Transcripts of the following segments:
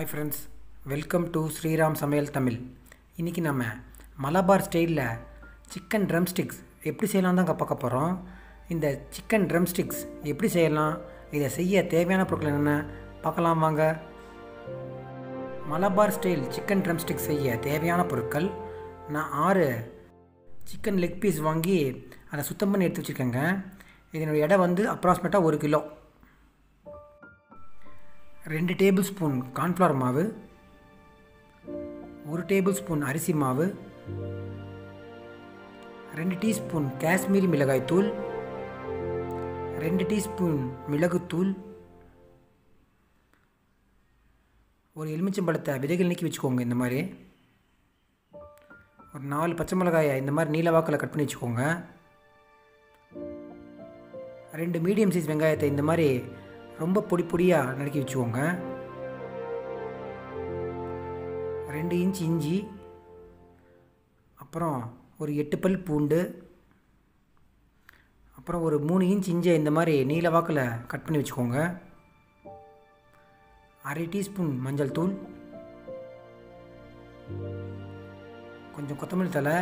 hi friends welcome to Sriram சமையல் தமிழ் இன்றைக்கி நம்ம மலபார் ஸ்டைலில் சிக்கன் ட்ரம் ஸ்டிக்ஸ் எப்படி செய்யலாம் தான் பார்க்க போகிறோம் இந்த சிக்கன் ட்ரம் ஸ்டிக்ஸ் எப்படி செய்யலாம் இதை செய்ய தேவையான பொருட்கள் என்னென்ன பார்க்கலாம் வாங்க Malabar style chicken drumsticks செய்ய தேவையான பொருட்கள் நான் ஆறு சிக்கன் லெக் பீஸ் வாங்கி அதை சுத்தம் பண்ணி எடுத்து வச்சுருக்கேங்க இதனுடைய எடை வந்து அப்ராக்சிமேட்டாக ஒரு கிலோ ரெண்டு டேபிள் ஸ்பூன் கார்ன்ஃப்ளவர் மாவு ஒரு டேபிள் ஸ்பூன் அரிசி மாவு ரெண்டு டீஸ்பூன் காஷ்மீரி மிளகாய் தூள் ரெண்டு டீஸ்பூன் மிளகுத்தூள் ஒரு எலுமிச்சம்பழத்தை விதைகள் நீக்கி வச்சுக்கோங்க இந்த மாதிரி ஒரு நாலு பச்சை மிளகாயை இந்த மாதிரி நீல வாக்கில் கட் பண்ணி வச்சுக்கோங்க ரெண்டு மீடியம் சைஸ் வெங்காயத்தை இந்த மாதிரி ரொம்ப பொடி பொடியாக நறுக்கி வச்சுக்கோங்க ரெண்டு இன்ச் இஞ்சி அப்புறம் ஒரு எட்டு பல் பூண்டு அப்புறம் ஒரு மூணு இன்ச் இஞ்சியை இந்த மாதிரி நீல வாக்கில் கட் பண்ணி வச்சுக்கோங்க அரை டீஸ்பூன் மஞ்சள் தூள் கொஞ்சம் கொத்தமல்லி தலை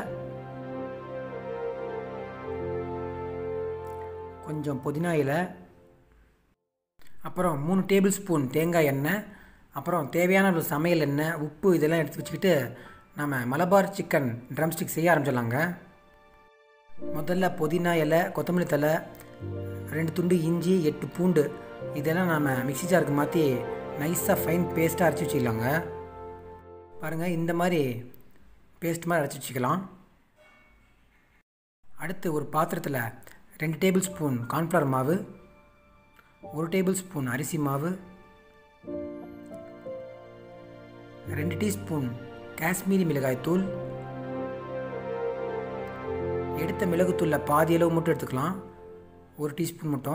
கொஞ்சம் புதினா இலை அப்புறம் மூணு டேபிள் ஸ்பூன் தேங்காய் எண்ணெய் அப்புறம் தேவையான ஒரு சமையல் எண்ணெய் உப்பு இதெல்லாம் எடுத்து வச்சுக்கிட்டு நம்ம மலபார் சிக்கன் ட்ரம் ஸ்டிக் செய்ய ஆரம்பிச்சிடலாங்க முதல்ல புதினா இலை கொத்தமல்லி தலை ரெண்டு துண்டு இஞ்சி எட்டு பூண்டு இதெல்லாம் நம்ம மிக்ஸி ஜாருக்கு மாற்றி நைஸாக ஃபைன் பேஸ்ட்டாக அரைச்சி வச்சுக்கலாங்க பாருங்கள் இந்த மாதிரி பேஸ்ட் மாதிரி அரைச்சி வச்சுக்கலாம் அடுத்து ஒரு பாத்திரத்தில் ரெண்டு டேபிள் ஸ்பூன் கார்ன்ஃப்ளவர் மாவு ஒரு டேபிள் ஸ்பூன் அரிசி மாவு ரெண்டு டீஸ்பூன் காஷ்மீரி மிளகாய் தூள் எடுத்த மிளகுத்தூளில் பாதி அளவு மட்டும் எடுத்துக்கலாம் ஒரு டீஸ்பூன் மட்டும்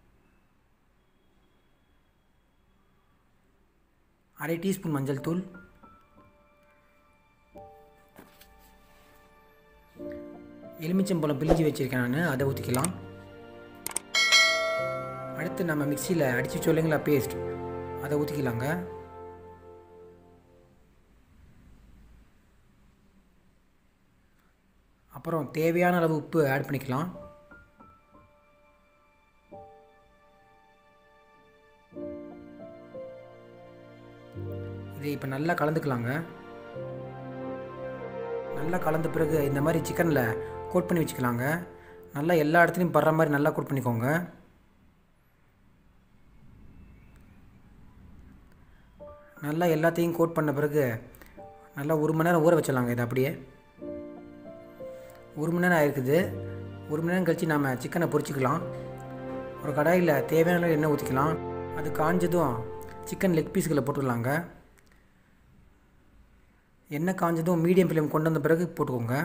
அரை டீஸ்பூன் மஞ்சள் தூள் எலுமிச்சம்பழம் பிழிஞ்சு வச்சுருக்கேன் நான் அதை ஊற்றிக்கலாம் அடுத்து நம்ம மிக்சியில் அடித்து சொல்லுங்களா பேஸ்ட் அதை ஊற்றிக்கலாங்க அப்புறம் தேவையான அளவு உப்பு ஆட் பண்ணிக்கலாம் இதை இப்போ நல்லா கலந்துக்கலாங்க நல்லா கலந்த பிறகு இந்த மாதிரி சிக்கனில் கோட் பண்ணி வச்சுக்கலாங்க நல்லா எல்லா இடத்துலையும் படுற மாதிரி நல்லா கோட் பண்ணிக்கோங்க நல்லா எல்லாத்தையும் கோட் பண்ண பிறகு நல்லா ஒரு மணி நேரம் ஊற வச்சிடலாங்க இது அப்படியே ஒரு மணி நேரம் ஆயிருக்குது ஒரு மணி நேரம் கழித்து நாம் சிக்கனை பொரிச்சிக்கலாம் ஒரு கடாயில் தேவையான அளவு எண்ணெய் ஊற்றிக்கலாம் அது காஞ்சதும் சிக்கன் லெக் பீஸுகளை போட்டுக்கலாங்க எண்ணெய் காஞ்சதும் மீடியம் ஃப்ளேம் கொண்டு வந்த பிறகு போட்டுக்கோங்க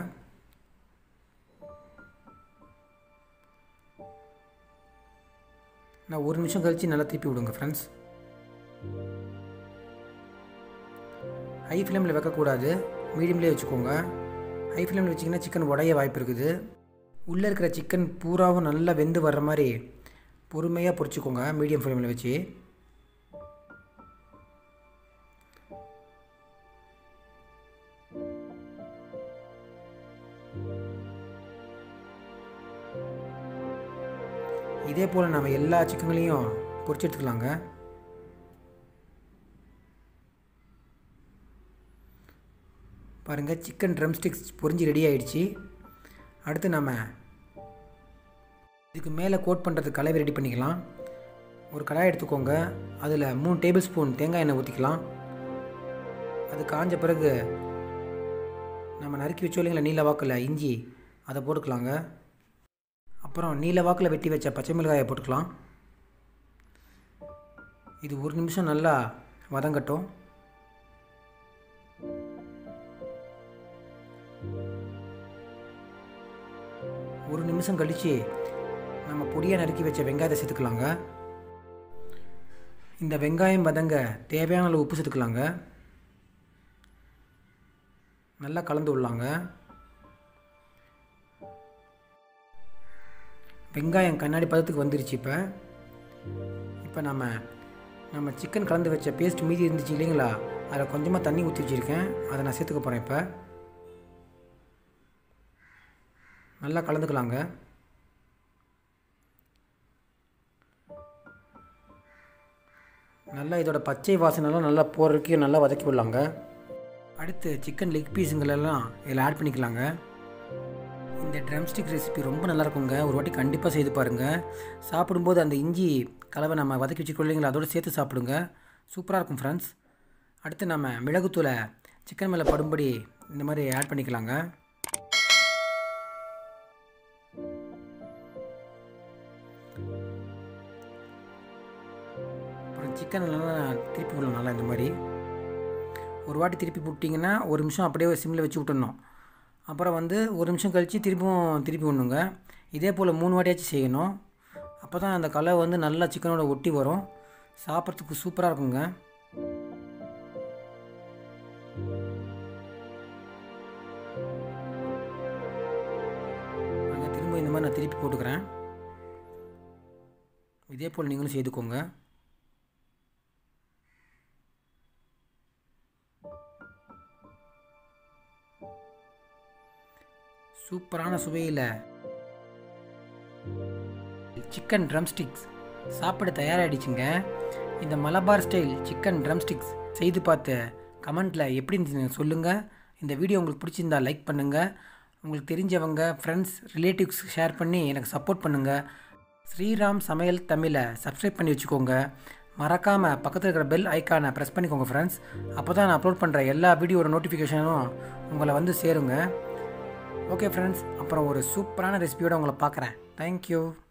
நான் ஒரு நிமிஷம் கழித்து நல்லா திருப்பி விடுங்க ஃப்ரெண்ட்ஸ் ஹை ஃப்ளேமில் வைக்கக்கூடாது மீடியம்லேயே வச்சுக்கோங்க ஹை ஃப்ளேமில் வச்சிங்கன்னா சிக்கன் உடைய வாய்ப்பு இருக்குது உள்ளே இருக்கிற சிக்கன் பூராவும் நல்லா வெந்து வர்ற மாதிரி பொறுமையாக பொரிச்சுக்கோங்க மீடியம் ஃப்ளேமில் வச்சு இதே போல் நம்ம எல்லா சிக்கன்களையும் பொரிச்சு எடுத்துக்கலாங்க பாருங்கள் சிக்கன் ட்ரம் ஸ்டிக்ஸ் பொரிஞ்சு ரெடி ஆகிடுச்சு அடுத்து நம்ம இதுக்கு மேலே கோட் பண்ணுறதுக்கு கலவை ரெடி பண்ணிக்கலாம் ஒரு கடாய் எடுத்துக்கோங்க அதில் மூணு டேபிள் ஸ்பூன் தேங்காய் எண்ணெய் ஊற்றிக்கலாம் அது காஞ்ச பிறகு நம்ம நறுக்கி வச்சோம் இல்லைங்களா நீல வாக்கில் இஞ்சி அதை போட்டுக்கலாங்க அப்புறம் நீல வாக்கில் வெட்டி வச்ச பச்சை மிளகாயை போட்டுக்கலாம் இது ஒரு நிமிஷம் நல்லா வதங்கட்டும் ஒரு நிமிஷம் கழித்து நம்ம பொடியாக நறுக்கி வச்ச வெங்காயத்தை சேர்த்துக்கலாங்க இந்த வெங்காயம் வதங்க தேவையான அளவு உப்பு சேர்த்துக்கலாங்க நல்லா கலந்து விடலாங்க வெங்காயம் கண்ணாடி பதத்துக்கு வந்துருச்சு இப்போ இப்போ நம்ம நம்ம சிக்கன் கலந்து வச்ச பேஸ்ட் மீதி இருந்துச்சு இல்லைங்களா அதில் கொஞ்சமாக தண்ணி ஊற்றி வச்சுருக்கேன் அதை நான் சேர்த்துக்க போகிறேன் இப்போ நல்லா கலந்துக்கலாங்க நல்லா இதோட பச்சை வாசனைலாம் நல்லா போகிறதுக்கு நல்லா வதக்கி விடலாங்க அடுத்து சிக்கன் லெக் பீஸுங்களெல்லாம் இதில் ஆட் பண்ணிக்கலாங்க இந்த ட்ரம்ஸ்டிக் ரெசிபி ரொம்ப நல்லா இருக்குங்க ஒரு வாட்டி கண்டிப்பாக செய்து பாருங்கள் சாப்பிடும்போது அந்த இஞ்சி கலவை நம்ம வதக்கி வச்சுக்கோ இல்லைங்களா அதோடு சேர்த்து சாப்பிடுங்க சூப்பராக இருக்கும் ஃப்ரெண்ட்ஸ் அடுத்து நம்ம மிளகுத்தூளை சிக்கன் மேலே படும்படி இந்த மாதிரி ஆட் பண்ணிக்கலாங்க அப்புறம் சிக்கன் நல்லா திருப்பி விடலாம் நல்லா இந்த மாதிரி ஒரு வாட்டி திருப்பி போட்டிங்கன்னா ஒரு நிமிஷம் அப்படியே சிம்மில் வச்சு விட்டுடணும் அப்புறம் வந்து ஒரு நிமிஷம் கழித்து திருப்பியும் திருப்பி விடணுங்க இதே போல் மூணு வாட்டியாச்சும் செய்யணும் அப்போ தான் அந்த கலர் வந்து நல்லா சிக்கனோட ஒட்டி வரும் சாப்பிட்றதுக்கு சூப்பராக இருக்குங்க நாங்கள் திரும்ப இந்த மாதிரி நான் திருப்பி போட்டுக்கிறேன் இதே போல் நீங்களும் செய்துக்கோங்க சூப்பரான சுவையில் சிக்கன் ட்ரம்ஸ்டிக்ஸ் சாப்பிட தயாராகிடுச்சுங்க இந்த மலபார் ஸ்டைல் சிக்கன் ட்ரம்ஸ்டிக்ஸ் செய்து பார்த்து கமெண்ட்டில் எப்படி இருந்துச்சுன்னு சொல்லுங்கள் இந்த வீடியோ உங்களுக்கு பிடிச்சிருந்தா லைக் பண்ணுங்கள் உங்களுக்கு தெரிஞ்சவங்க ஃப்ரெண்ட்ஸ் ரிலேட்டிவ்ஸ் ஷேர் பண்ணி எனக்கு சப்போர்ட் பண்ணுங்கள் ஸ்ரீராம் சமையல் தமிழை சப்ஸ்கிரைப் பண்ணி வச்சுக்கோங்க மறக்காமல் பக்கத்தில் இருக்கிற பெல் ஐக்கானை ப்ரெஸ் பண்ணிக்கோங்க ஃப்ரெண்ட்ஸ் அப்போ தான் நான் அப்லோட் பண்ணுற எல்லா வீடியோட நோட்டிஃபிகேஷனும் உங்களை வந்து சேருங்க ஓகே ஃப்ரெண்ட்ஸ் அப்புறம் ஒரு சூப்பரான ரெசிபியோடு உங்களை பார்க்குறேன் தேங்க்யூ